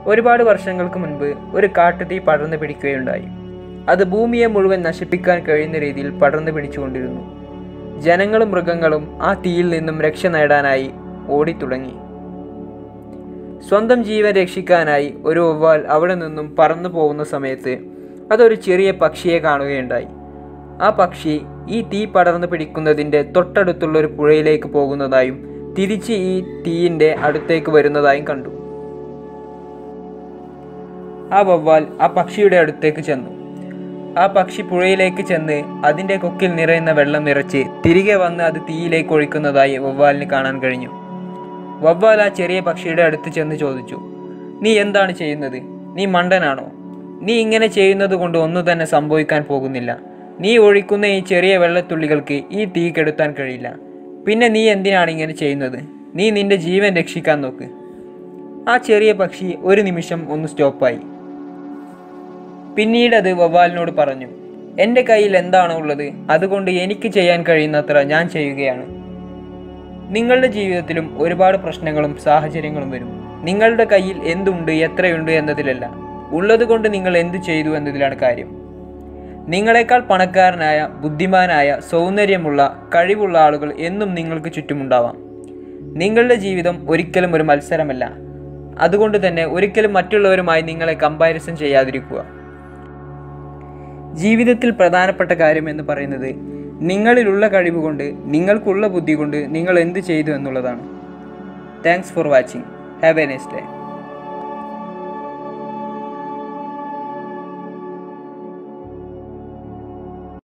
ഒരുപാട് വർഷങ്ങൾക്ക് മുൻപ് ഒരു കാട്ടുതീ പടർന്നു പിടിക്കുകയുണ്ടായി അത് ഭൂമിയെ മുഴുവൻ നശിപ്പിക്കാൻ കഴിയുന്ന രീതിയിൽ പടർന്നു പിടിച്ചുകൊണ്ടിരുന്നു ജനങ്ങളും മൃഗങ്ങളും ആ തീയിൽ നിന്നും രക്ഷ നേടാനായി ഓടിത്തുടങ്ങി സ്വന്തം ജീവൻ രക്ഷിക്കാനായി ഒരു വവ്വാൽ അവിടെ നിന്നും പറന്നു പോകുന്ന സമയത്ത് അതൊരു ചെറിയ പക്ഷിയെ കാണുകയുണ്ടായി ആ പക്ഷി ഈ തീ പടർന്നു പിടിക്കുന്നതിൻ്റെ തൊട്ടടുത്തുള്ള ഒരു പുഴയിലേക്ക് പോകുന്നതായും തിരിച്ച് ഈ തീയിൻ്റെ അടുത്തേക്ക് വരുന്നതായും കണ്ടു ആ വവ്വാൽ ആ പക്ഷിയുടെ അടുത്തേക്ക് ചെന്നു ആ പക്ഷി പുഴയിലേക്ക് ചെന്ന് അതിൻ്റെ കൊക്കിൽ നിറയുന്ന വെള്ളം നിറച്ച് തിരികെ വന്ന് അത് തീയിലേക്ക് ഒഴിക്കുന്നതായി വവ്വാലിന് കാണാൻ കഴിഞ്ഞു വവ്വാൽ ആ ചെറിയ പക്ഷിയുടെ അടുത്ത് ചെന്ന് ചോദിച്ചു നീ എന്താണ് ചെയ്യുന്നത് നീ മണ്ടനാണോ നീ ഇങ്ങനെ ചെയ്യുന്നത് കൊണ്ട് ഒന്നും തന്നെ സംഭവിക്കാൻ പോകുന്നില്ല നീ ഒഴിക്കുന്ന ഈ ചെറിയ വെള്ളത്തുള്ളികൾക്ക് ഈ തീ കെടുത്താൻ കഴിയില്ല പിന്നെ നീ എന്തിനാണ് ഇങ്ങനെ ചെയ്യുന്നത് നീ നിന്റെ ജീവൻ രക്ഷിക്കാൻ നോക്ക് ആ ചെറിയ പക്ഷി ഒരു നിമിഷം ഒന്ന് സ്റ്റോപ്പായി പിന്നീട് അത് വവ്വാലിനോട് പറഞ്ഞു എൻ്റെ കയ്യിൽ എന്താണോ ഉള്ളത് അതുകൊണ്ട് എനിക്ക് ചെയ്യാൻ കഴിയുന്നത്ര ഞാൻ ചെയ്യുകയാണ് നിങ്ങളുടെ ജീവിതത്തിലും ഒരുപാട് പ്രശ്നങ്ങളും സാഹചര്യങ്ങളും വരും നിങ്ങളുടെ കയ്യിൽ എന്തുണ്ട് എത്രയുണ്ട് എന്നതിലല്ല ഉള്ളത് കൊണ്ട് നിങ്ങൾ എന്തു ചെയ്തു എന്നതിലാണ് കാര്യം നിങ്ങളെക്കാൾ പണക്കാരനായ ബുദ്ധിമാനായ സൗന്ദര്യമുള്ള കഴിവുള്ള ആളുകൾ എന്നും നിങ്ങൾക്ക് ചുറ്റുമുണ്ടാവാം നിങ്ങളുടെ ജീവിതം ഒരിക്കലും ഒരു മത്സരമല്ല അതുകൊണ്ട് തന്നെ ഒരിക്കലും മറ്റുള്ളവരുമായി നിങ്ങളെ കമ്പാരിസൺ ചെയ്യാതിരിക്കുക ജീവിതത്തിൽ പ്രധാനപ്പെട്ട കാര്യം എന്ന് പറയുന്നത് നിങ്ങളിലുള്ള കഴിവ് കൊണ്ട് നിങ്ങൾക്കുള്ള ബുദ്ധി കൊണ്ട് നിങ്ങൾ എന്ത് ചെയ്തു എന്നുള്ളതാണ് thanks for watching have a nice day